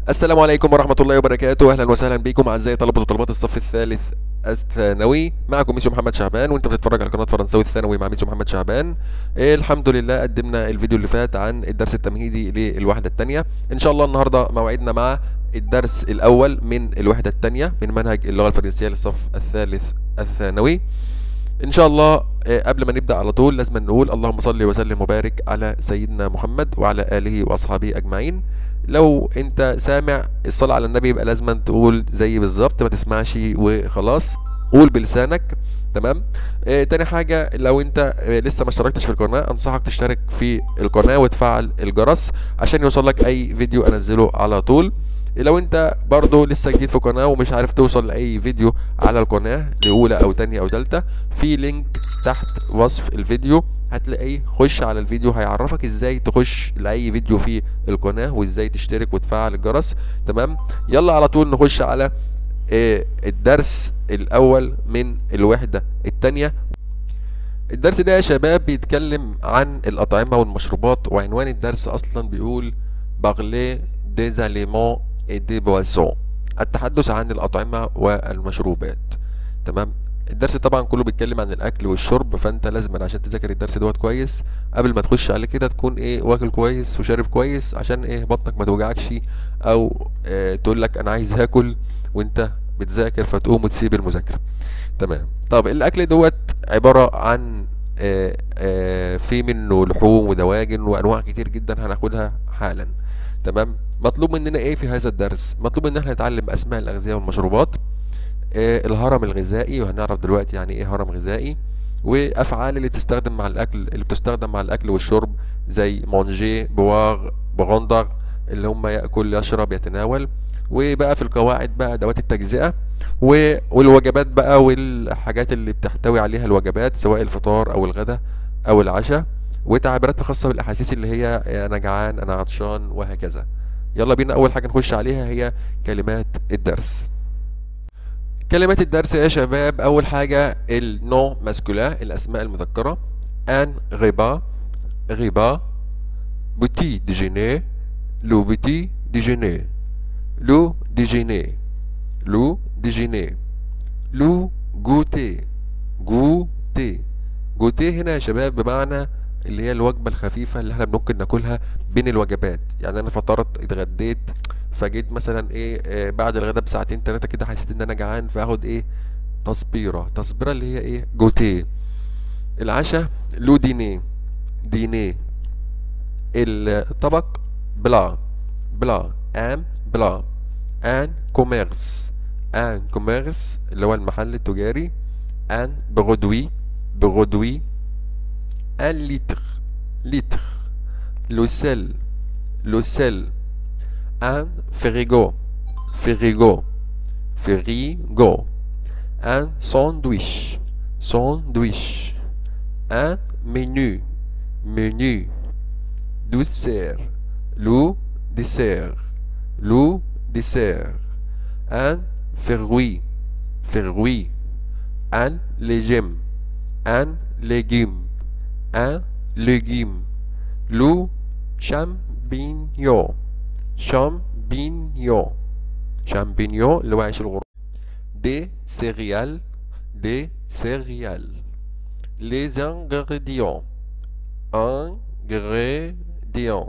السلام عليكم ورحمة الله وبركاته أهلا وسهلا بكم أعزائي طلبة وطلبات الصف الثالث الثانوي معكم ميسيو محمد شعبان وانت بتتفرج على قناة فرنساوي الثانوي مع ميسيو محمد شعبان إيه الحمد لله قدمنا الفيديو اللي فات عن الدرس التمهيدي للوحدة الثانية ان شاء الله النهاردة موعدنا مع الدرس الأول من الوحدة الثانية من منهج اللغة الفرنسية للصف الثالث الثانوي ان شاء الله آه، قبل ما نبدا على طول لازم نقول اللهم صل وسلم وبارك على سيدنا محمد وعلى اله واصحابه اجمعين لو انت سامع الصلاه على النبي يبقى لازم تقول زي بالظبط ما تسمعش وخلاص قول بلسانك تمام آه تاني حاجة لو انت آه لسه ما اشتركتش في القناة انصحك تشترك في القناة وتفعل الجرس عشان يوصلك اي فيديو انزله على طول لو انت برضو لسه جديد في القناة ومش عارف توصل لأي فيديو على القناة لأولى أو تانية أو تالتة في لينك تحت وصف الفيديو هتلاقيه خش على الفيديو هيعرفك ازاي تخش لأي فيديو في القناة وازاي تشترك وتفعل الجرس تمام يلا على طول نخش على آه، الدرس الأول من الوحدة التانية الدرس ده يا شباب بيتكلم عن الأطعمة والمشروبات وعنوان الدرس أصلا بيقول بغلي des aliments et des boissons التحدث عن الأطعمة والمشروبات تمام الدرس طبعا كله بيتكلم عن الأكل والشرب فأنت لازم عشان تذاكر الدرس دوت كويس قبل ما تخش عليه كده تكون إيه واكل كويس وشارب كويس عشان إيه بطنك ما توجعكش أو آه تقول لك أنا عايز هاكل وأنت بتذاكر فتقوم وتسيب المذاكرة تمام طب الأكل دوت عبارة عن آه آه في منه لحوم ودواجن وأنواع كتير جدا هناخدها حالا تمام مطلوب مننا ايه في هذا الدرس مطلوب ان احنا نتعلم اسماء الاغذيه والمشروبات آه الهرم الغذائي وهنعرف دلوقتي يعني ايه هرم غذائي وافعال اللي تستخدم مع الاكل اللي بتستخدم مع الاكل والشرب زي مونجي بواغ بغندر اللي هم ياكل يشرب يتناول وبقى في القواعد بقى ادوات التجزئه و- والوجبات بقى والحاجات اللي بتحتوي عليها الوجبات سواء الفطار او الغداء او العشاء وتعبيرات الخاصة بالأحاسيس اللي هي أنا جعان أنا عطشان وهكذا يلا بينا أول حاجة نخش عليها هي كلمات الدرس كلمات الدرس يا شباب أول حاجة النو ماسكولا الأسماء المذكرة أن غيبا غيبا بوتي ديجيني لو بوتي ديجيني لو ديجيني لو ديجيني لو جوتي جوتي جوتي هنا يا شباب بمعنى اللي هي الوجبة الخفيفة اللي احنا ممكن ناكلها بين الوجبات يعني انا فطرت اتغديت فجيت مثلا ايه آه بعد الغدا بساعتين تلاتة كده حسيت ان انا جعان فاخد ايه تصبيرة تصبيرة اللي هي ايه جوتيه العشاء لو ديني ديني الطبق بلا بلا ان بلا ان كوميرس ان كوميرس اللي هو المحل التجاري ان برودوي برودوي un litre, litre, le sel, le sel, un frigo, frigo, frigo, un sandwich, sandwich, un menu, menu, dessert, le dessert, le dessert, un fruit, fruit, un légume, un légume, un légume. Le champignon. Champignon. Champignon اللي هو عيش الغراب. Des céréales. Des céréales. Les ingrédients. Ingrédients.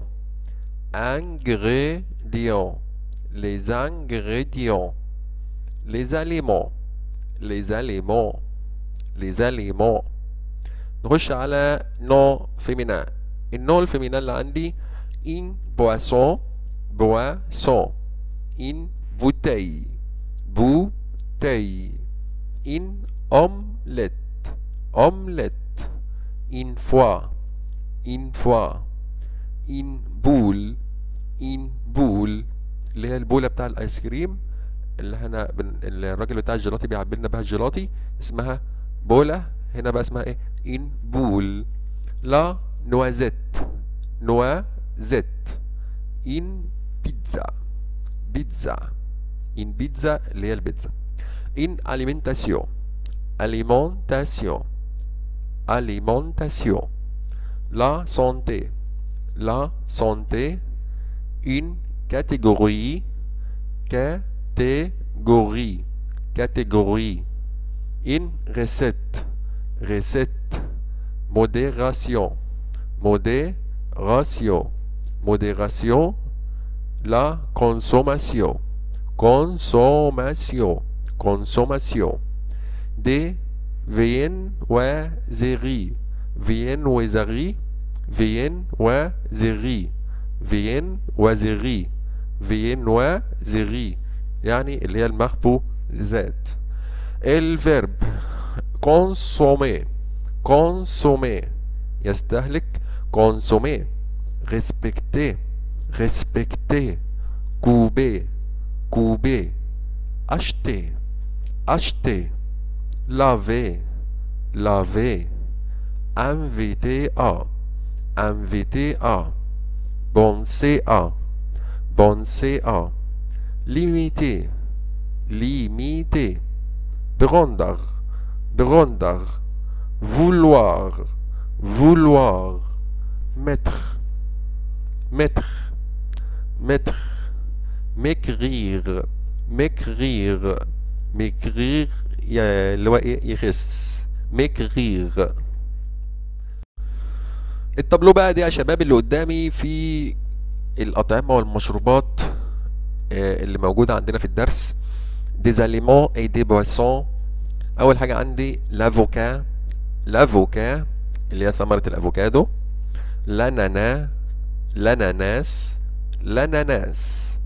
Ingrédients. Les ingrédients. Les aliments. Les aliments. Les aliments. نخش على نوع فيمينا النوع الفيمينا اللي عندي in boisson boisson in bouteille bouteille in omelette omelette in foie in foie in boule in boule اللي هي البولة بتاع الايس كريم اللي احنا بن... اللي الراجل بتاع الجيلاتي بيعبي لنا بها الجيلاتي اسمها بولة هنا بقى اسمها ايه ان بول لا نوازيت نوازيت ان بيتزا بيتزا ان بيتزا اللي هي البيتزا ان alimentation alimentation alimentation la santé la santé une catégorie catégorie catégorie une recette recette modération modération modération la consommation consommation consommation des viennoiseries viennoiseries viennoiseries viennoiseries viennoiseries يعني اللي هي المخبوزات الفيرب consommer consommer يستهلك consommer respecter respecter couper couper acheter acheter laver laver inviter à inviter à penser à penser à limiter limiter prendre prendre vouloir vouloir mettre mettre mettre m'écrire m'écrire m'écrire اللي هو ايه يخس m'écrire التابلو بقى دي يا شباب اللي قدامي في الأطعمة والمشروبات آه، اللي موجودة عندنا في الدرس des aliments et des boissons أول حاجة عندي l'avocat l'avocat اللي هي ثمرة الأفوكادو l'ananas l'ananas l'ananas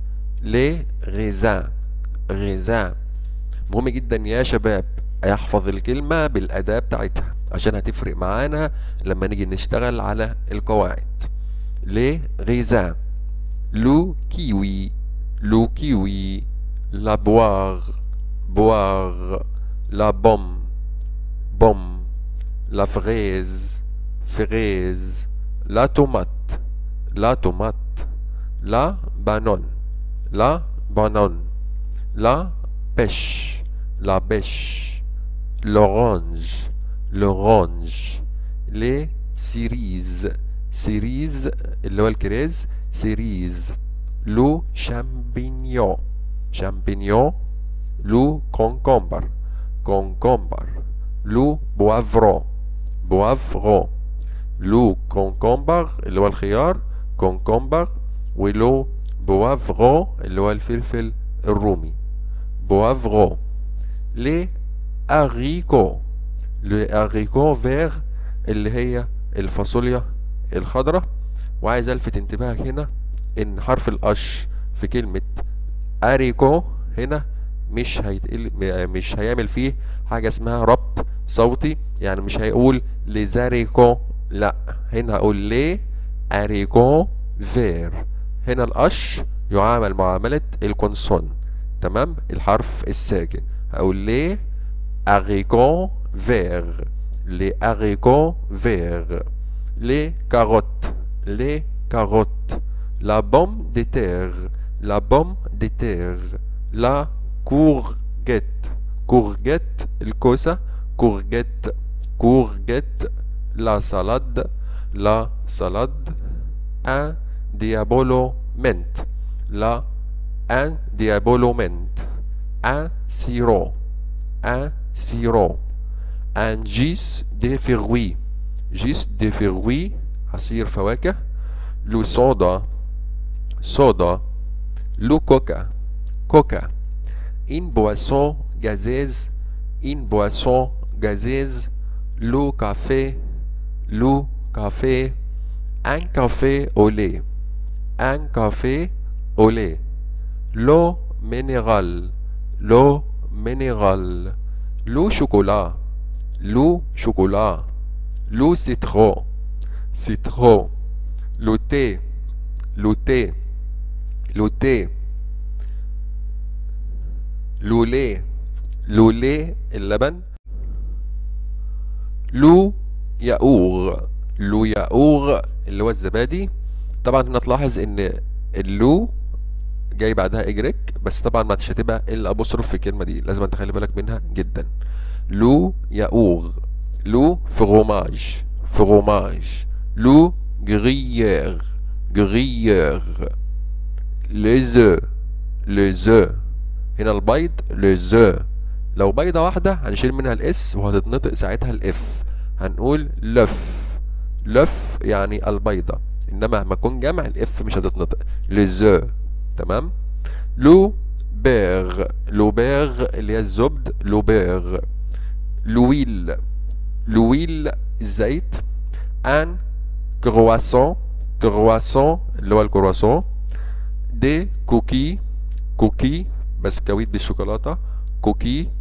les raisins raisins مهم جدا يا شباب احفظ الكلمة بالأداة بتاعتها عشان هتفرق معانا لما نيجي نشتغل على القواعد les raisins le kiwi le kiwi la boire boire la pomme pomme la fraise fraise la tomate la tomate la banane la banane la pêche la pêche l'orange l'orange les cerises cerises اللي هو الكريز cerise le champignon champignon le concombre concombre le poivron poivron le concombre اللي هو الخيار concombre ولو poivron اللي هو الفلفل الرومي poivron les haricots les haricots verts اللي هي الفاصوليا الخضراء وعايز الفت انتباهك هنا ان حرف القش في كلمة اريكو هنا مش هيتقل مش هيعمل فيه حاجة اسمها ربط صوتي يعني مش هيقول لزاريكو لا هنا هقول ليه اريكو فير هنا القش يعامل معاملة الكونسون تمام الحرف الساكن هقول ليه haricots verts les haricots verts les carottes les carottes la pomme de terre la pomme de terre la courgette courgette الكوسة courgette courgette la salade la salade un diabolo menthe la un diabolo menthe un sirop un sirop un jus de fruits jus de fruits عصير فواكه le soda soda le coca coca une boisson gazeuse une boisson gazeuse le café le café un café au lait un café au lait l'eau minérale l'eau minérale le chocolat le chocolat le citron citron le thé le thé le thé le lait le lait اللبن لو ياور لو ياور اللي هو الزبادي طبعا هنا تلاحظ ان اللو جاي بعدها اجريك بس طبعا ما هتبقى الا ابوستروف في الكلمه دي لازم تخلي بالك منها جدا لو ياور لو فروماج فروماج لو gruyère gruyère les œufs les œufs هنا البيض les œufs لو بيضة واحدة هنشيل منها الاس وهتتنطق ساعتها الاف هنقول لف لف يعني البيضة انما لما تكون جمع الاف مش هتتنطق les œufs تمام لو بيغ لو بيغ اللي هي الزبد لو بيغ لويل لويل الزيت ان كرواسون كرواسون اللي هو الكرواسون دي كوكي كوكي بسكويت بالشوكولاتة كوكي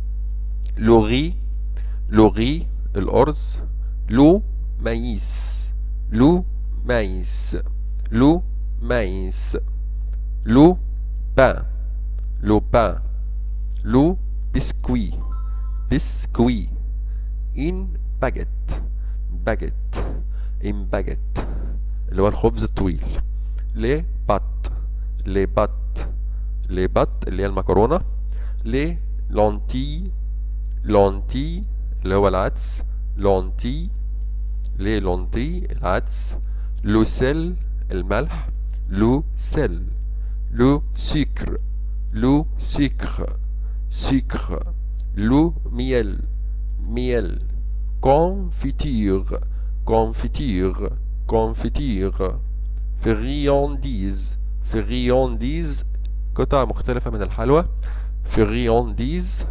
لوري لوري الأرز لو مايس لو مايس لو مايس لو بان لو بان لو بسكوي بسكوي ان باجيت باجيت ان باجيت اللي هو الخبز الطويل لي بات لي بات لي بات اللي هي المكرونة لي لونتي لونتي اللي هو العدس لونتي لي لونتي العدس لو سيل الملح لو سيل لو سكر لو سكر سكر لو ميل ميل confiture confiture confiture فريانديز فريانديز قطع مختلفة من الحلوى فريانديز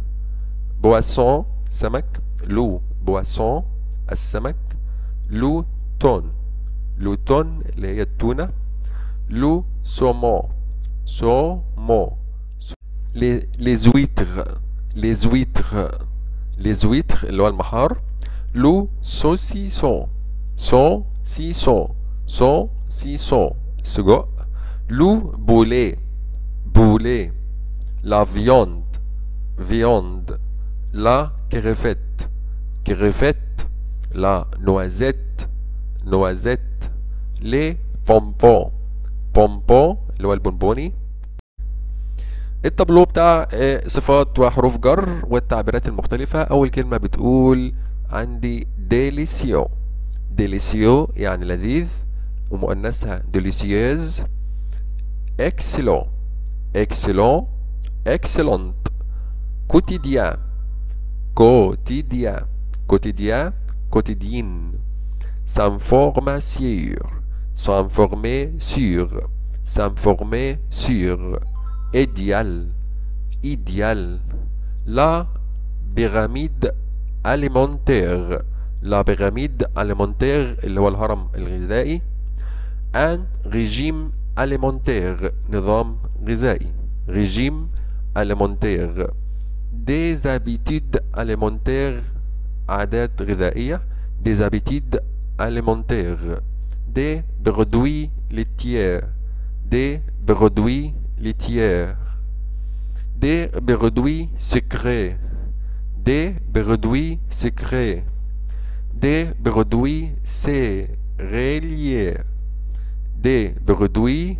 بواسون سمك لو بواسون السمك لو تون لو تون اللي هي التونة لو سومون سومون لي لي زويتر لي زويتر لي زويتر اللي هو المحار لو سوسيسون سوسيسون سوسيسون سجق لو بولي بولي لا فيوند فيوند لا كريفيت كريفيت لا نوازيت نوازيت لي بومبون بومبون اللي هو البونبوني التابلو بتاع آه، صفات وحروف جر والتعبيرات المختلفة أول كلمة بتقول عندي ديليسيو ديليسيو يعني لذيذ ومؤنثها ديليسيوز اكسلون اكسلون اكسلونت كوتيديان quotidien quotidien quotidienne s'informer sur s'informer sur s'informer sur idéal idéal la pyramide alimentaire la pyramide alimentaire اللي هو الهرم الغذائي un régime alimentaire نظام غذائي régime alimentaire des habitudes alimentaires عادات غذائية des habitudes alimentaires des produits laitiers des produits laitiers des produits sucrés des produits sucrés des produits céréaliers des produits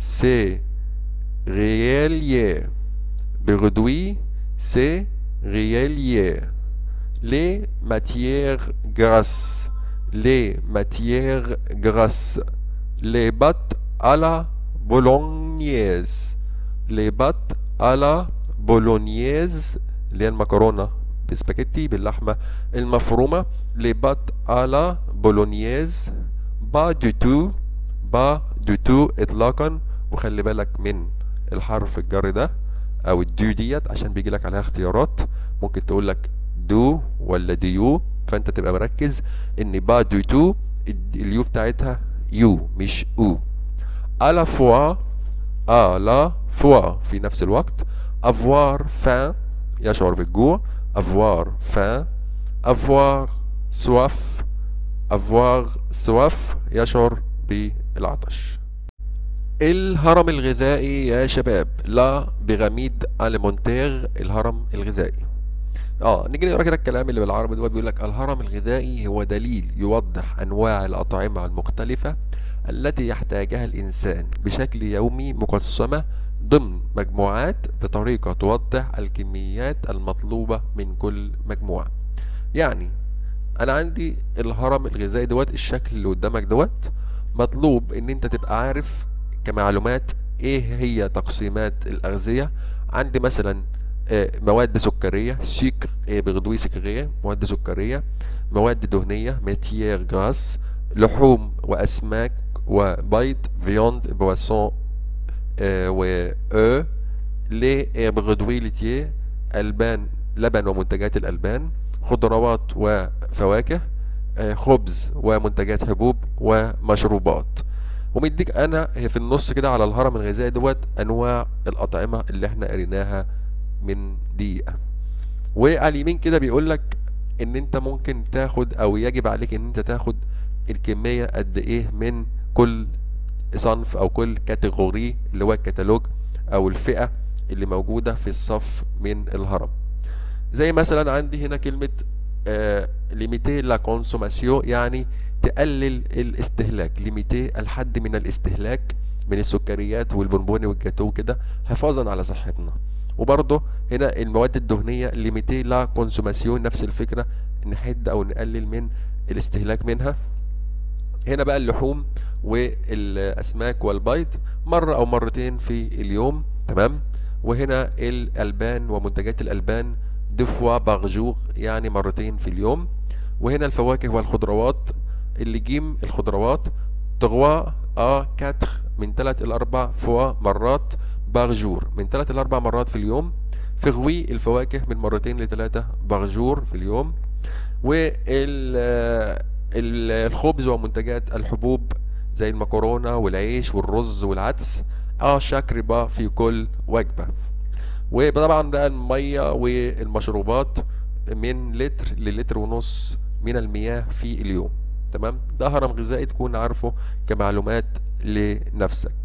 céréaliers produits céréaliers les matières grasses les matières grasses les pâtes à la bolognaise les pâtes à la bolognaise اللي هي المكرونة بسباجيتي باللحمة المفرومة les pâtes à la bolognaise pas du tout pas du tout اطلاقا وخلي بالك من الحرف الجر ده او الدو ديت عشان بيجي لك عليها اختيارات ممكن تقول لك دو ولا ديو فانت تبقى مركز ان با دو تو اليو بتاعتها يو مش او على فوا à la fois في نفس الوقت avoir faim يشعر بالجوع avoir faim avoir soif avoir soif يشعر بالعطش الهرم الغذائي يا شباب لا بيراميد اليمونتير الهرم الغذائي اه نيجي نقرا كده الكلام اللي بالعربي دوت بيقول لك الهرم الغذائي هو دليل يوضح انواع الاطعمه المختلفه التي يحتاجها الانسان بشكل يومي مقسمه ضمن مجموعات بطريقه توضح الكميات المطلوبه من كل مجموعه يعني انا عندي الهرم الغذائي دوت الشكل اللي قدامك دوت مطلوب ان انت تبقى عارف كمعلومات ايه هي تقسيمات الاغذيه عندي مثلا آه، مواد سكريه سكر ايه بغدوي سكريه مواد سكريه مواد دهنيه ماتيير جراس لحوم واسماك وبيض فيوند بواسون آه، و او لي بغدوي ليتيه البان لبن ومنتجات الالبان خضروات وفواكه آه، خبز ومنتجات حبوب ومشروبات ومديك انا هي في النص كده على الهرم الغذائي دوت انواع الاطعمه اللي احنا قريناها من دقيقه وعلى اليمين كده بيقول لك ان انت ممكن تاخد او يجب عليك ان انت تاخد الكميه قد ايه من كل صنف او كل كاتيجوري اللي هو الكتالوج او الفئه اللي موجوده في الصف من الهرم زي مثلا عندي هنا كلمه ليميتي لا كونسوماسيون يعني تقلل الاستهلاك ليميتي الحد من الاستهلاك من السكريات والبونبوني والجاتو كده حفاظا على صحتنا وبرضه هنا المواد الدهنيه ليميتي لا كونسوماسيون نفس الفكره نحد او نقلل من الاستهلاك منها هنا بقى اللحوم والاسماك والبيض مره او مرتين في اليوم تمام وهنا الالبان ومنتجات الالبان دو فوا باغ جور يعني مرتين في اليوم وهنا الفواكه والخضروات اللي جيم الخضروات تغوا ا 4 من 3 الى 4 فوا مرات باغ جور من 3 الى 4 مرات في اليوم فغوي الفواكه من مرتين لثلاثة باغ جور في اليوم والخبز ومنتجات الحبوب زي المكرونة والعيش والرز والعدس اه شاك ربا في كل وجبة وطبعا بقى المية والمشروبات من لتر للتر ونص من المياه في اليوم تمام ده هرم غذائي تكون عارفه كمعلومات لنفسك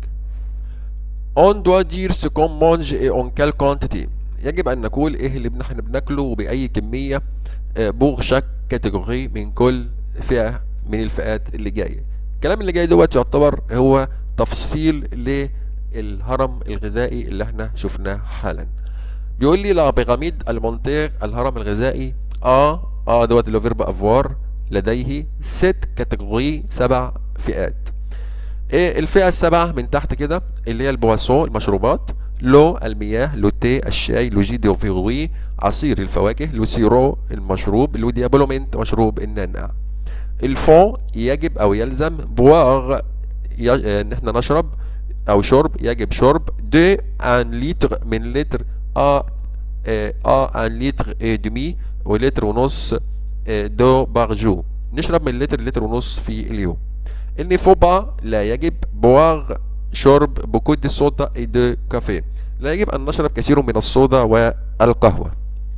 on doit dire ce qu'on mange et en quelle quantité يجب ان نقول ايه اللي احنا بناكله وباي كميه بوغ شاك كاتيجوري من كل فئه من الفئات اللي جايه الكلام اللي جاي دوت يعتبر هو تفصيل للهرم الغذائي اللي احنا شفناه حالا بيقول لي لا بيراميد المونتير الهرم الغذائي اه اه دوت اللي فيرب افوار لديه ست كاتيجوري سبع فئات ايه الفئه السبعه من تحت كده اللي هي البواسون المشروبات لو المياه لو تي الشاي لو جي دي فيغوي عصير الفواكه لو سيرو المشروب لو ديابلومنت مشروب النعناع الفون يجب او يلزم بواغ ي... ان احنا نشرب او شرب يجب شرب دو ان لتر من لتر ا ا ان لتر اي دمي ولتر ونص دو باغ جو نشرب من لتر لتر ونص في اليوم النفوبا لا يجب بواغ شرب بكو دي صودا اي دو كافيه لا يجب ان نشرب كثير من الصودا والقهوة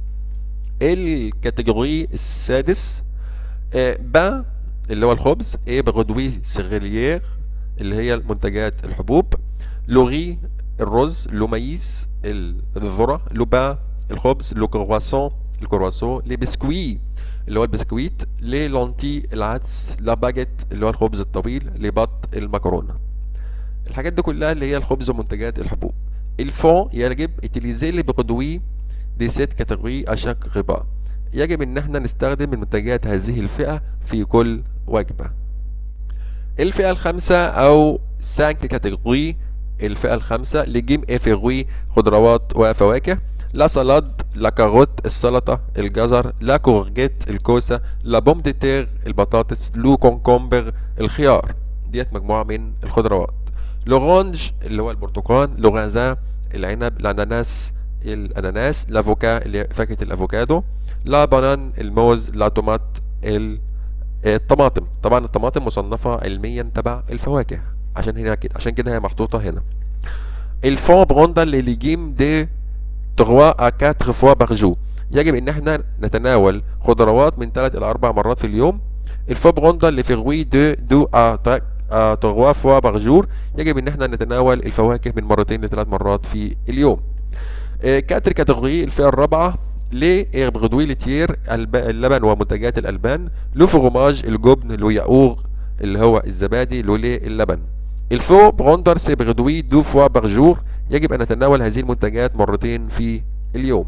الكاتيجوري السادس با اللي هو الخبز ايه بغدوي سيريليير اللي هي المنتجات الحبوب لوغي الرز لو مايس الذرة لو با الخبز لو كرواسون الكرواسون لي بسكوي اللي هو البسكويت لي لونتي العدس لا باجيت اللي هو الخبز الطويل لي بط المكرونه الحاجات دي كلها اللي هي الخبز ومنتجات الحبوب الفون يجب اتيليزي لي برودوي دي سيت كاتيجوري اشاك غباء يجب ان احنا نستخدم منتجات هذه الفئه في كل وجبه الفئه الخامسه او سانك كاتيجوري الفئه الخامسه لجيم افيروي خضروات وفواكه لا سلاد لا كاروت السلطة الجزر لا كورجيت الكوسة لا بوم دي تير البطاطس لو كونكومبر الخيار ديت مجموعة من الخضروات لورانج اللي هو البرتقال لوغازان العنب الاناناس الاناناس لافوكا اللي فاكهة الافوكادو لا بانان الموز لا تومات الطماطم طبعا الطماطم مصنفة علميا تبع الفواكه عشان هنا كده عشان كده هي محطوطة هنا الفون بروندا اللي ليجيم دي 3 à 4 fois par jour يجب ان احنا نتناول خضروات من 3 الى 4 مرات في اليوم الفو بروندا اللي في غوي دو دو à 3 fois par jour يجب ان احنا نتناول الفواكه من مرتين لثلاث مرات في اليوم كاتر كاتيجوري الفئة الرابعة لي غدوي لتير اللبن ومنتجات الألبان لو فروماج الجبن لو ياور اللي هو الزبادي لو لي اللبن الفو بروندر سي بغدوي دو فوا باغ جور يجب أن نتناول هذه المنتجات مرتين في اليوم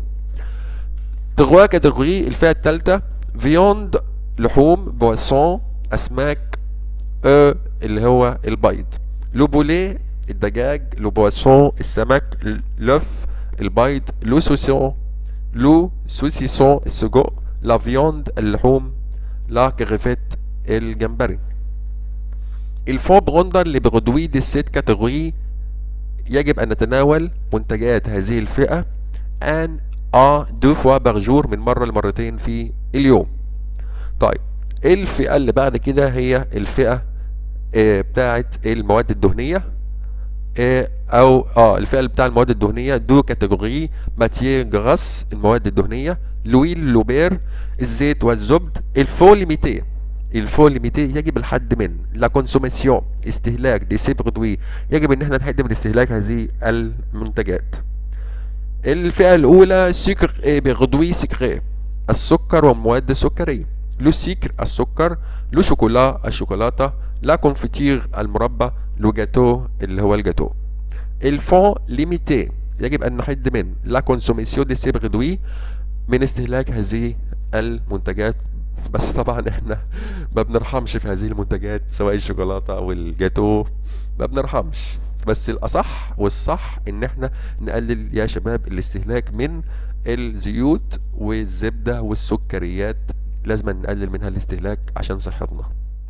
تغوا كاتيجوري الفئة الثالثة فيوند لحوم بواسون أسماك أو اللي هو البيض لو بولي الدجاج لو بواسون السمك لوف البيض لو سوسيون لو سوسيسون السجق لا فيوند اللحوم لا كريفيت الجمبري Il faut prendre les produits de cette catégorie يجب أن نتناول منتجات هذه الفئة ان ا دو فوا بار جور من مرة لمرتين في اليوم طيب الفئة اللي بعد كده هي الفئة آه، بتاعة المواد الدهنية آه، او اه الفئة اللي بتاع المواد الدهنية دو كاتيجوري ماتيير جراس المواد الدهنية لويل لوبير الزيت والزبد الفو ليميتي الفو ليميتي يجب الحد من لا كونسوماسيون استهلاك دي سي برودوي يجب ان احنا نحد من استهلاك هذه المنتجات الفئة الأولى سكر اي برودوي سكري السكر والمواد السكرية لو سكر السكر لو شوكولا الشوكولاتة لا كونفيتير المربى لو جاتو اللي هو الجاتو الفون ليميتي يجب أن نحد من لا كونسوميسيون دي سي برودوي من استهلاك هذه المنتجات بس طبعا احنا ما بنرحمش في هذه المنتجات سواء الشوكولاته او الجاتو ما بنرحمش بس الاصح والصح ان احنا نقلل يا شباب الاستهلاك من الزيوت والزبده والسكريات لازم نقلل منها الاستهلاك عشان صحتنا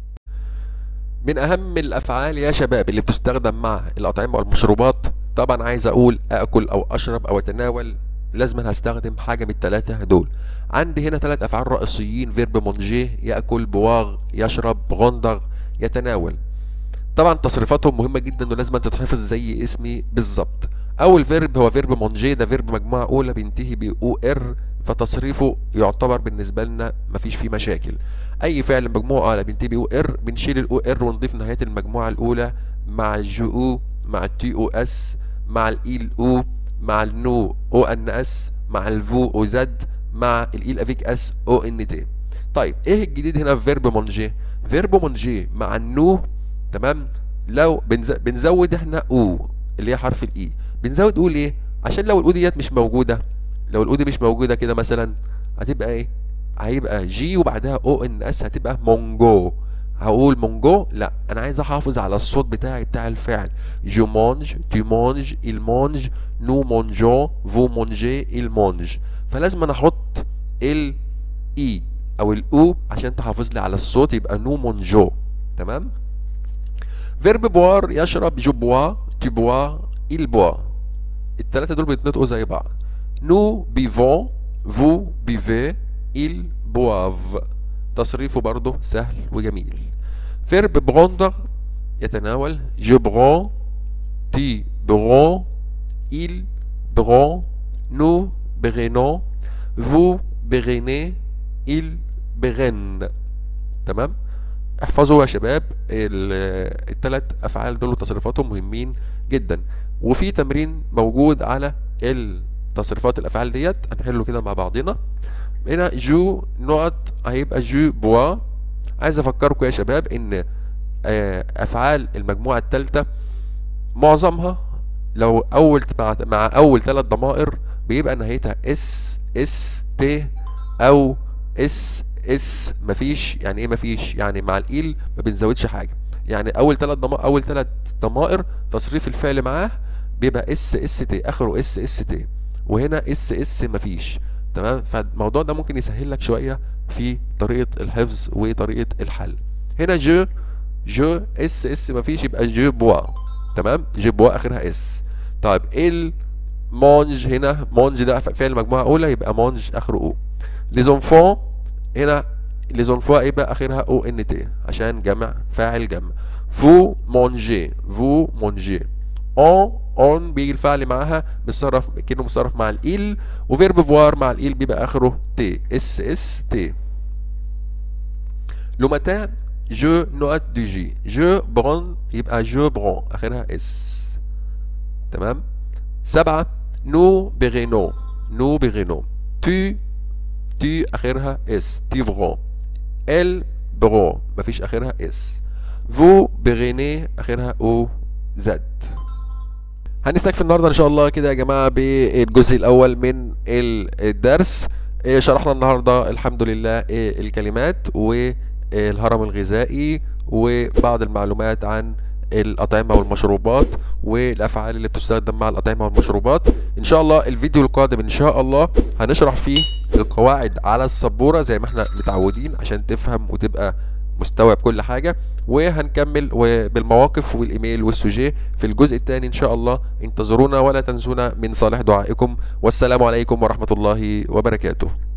من اهم الافعال يا شباب اللي بتستخدم مع الاطعمه والمشروبات طبعا عايز اقول اكل او اشرب او اتناول لازم هستخدم حاجه من الثلاثه دول عندي هنا ثلاث افعال رئيسيين فيرب مونجيه ياكل بواغ يشرب غندر يتناول طبعا تصريفاتهم مهمه جدا ولازم تتحفظ زي اسمي بالظبط اول فيرب هو فيرب مونجيه ده فيرب مجموعه اولى بينتهي ب او ار فتصريفه يعتبر بالنسبه لنا مفيش فيه مشاكل اي فعل مجموعه اولى بينتهي ب او ار بنشيل الاو ار ونضيف نهايه المجموعه الاولى مع الجي او مع التي او اس مع الايل او مع النو او ان اس مع الفو او زد مع الايل افيك اس او ان تي طيب ايه الجديد هنا في فيرب مونجي فيرب مونجي مع النو تمام لو بنز... بنزود احنا او اللي هي حرف الاي بنزود او ليه عشان لو الاو ديت مش موجوده لو الاو دي مش موجوده كده مثلا هتبقى ايه هيبقى جي وبعدها او ان اس هتبقى مونجو هقول مونجو لا انا عايز احافظ على الصوت بتاعي بتاع الفعل جو مونج tu مونج il مونج nous mangeons vous mangez il mange فلازم انا احط ال اي او الاو عشان تحافظ لي على الصوت يبقى نو مونجو تمام فيرب بوار يشرب جو بوا tu bois il boit التلاتة دول بيتنطقوا زي بعض nous buvons vous buvez ils boivent تصريفه برضه سهل وجميل فيرب بروندر يتناول je prends tu prends il prend nous prenons vous prenez il prennent تمام احفظوا يا شباب الثلاث افعال دول وتصريفاتهم مهمين جدا وفي تمرين موجود على التصريفات الافعال ديت هنحله كده مع بعضنا هنا جو نقط هيبقى جو بوا عايز افكركم يا شباب ان افعال المجموعه الثالثه معظمها لو اول مع, مع اول ثلاث ضمائر بيبقى نهايتها اس اس ت او اس اس مفيش يعني ايه مفيش يعني مع الايل ما بنزودش حاجه يعني اول ثلاث ضمائر اول ثلاث ضمائر تصريف الفعل معاه بيبقى اس اس تي اخره اس اس تي وهنا اس اس مفيش تمام فالموضوع ده ممكن يسهل لك شويه في طريقه الحفظ وطريقه الحل هنا جو جو اس اس مفيش يبقى جو بوا تمام جو بوا اخرها اس طيب ال مونج هنا مونج ده فعل مجموعه اولى يبقى مونج اخره او لي زونفون هنا لي زونفون يبقى اخرها او ان تي عشان جمع فاعل جمع فو مونجي فو مونجي اون اون بيجي الفعل معاها متصرف كأنه متصرف مع الايل وفيرب فوار مع الايل بيبقى اخره تي اس اس تي لو ماتان جو نوت دو جي جو برون يبقى جو برون اخرها اس تمام سبعة نو بيغينو نو بيغينو تو تي اخرها اس تيفرون ال برون مفيش اخرها اس فو بيغيني اخرها او زد هنستكفي النهارده ان شاء الله كده يا جماعه بالجزء الاول من الدرس شرحنا النهارده الحمد لله الكلمات والهرم الغذائي وبعض المعلومات عن الأطعمة والمشروبات والأفعال اللي بتستخدم مع الأطعمة والمشروبات إن شاء الله الفيديو القادم إن شاء الله هنشرح فيه القواعد على السبورة زي ما احنا متعودين عشان تفهم وتبقى مستوعب كل حاجة وهنكمل بالمواقف والإيميل والسوجي في الجزء الثاني إن شاء الله انتظرونا ولا تنسونا من صالح دعائكم والسلام عليكم ورحمة الله وبركاته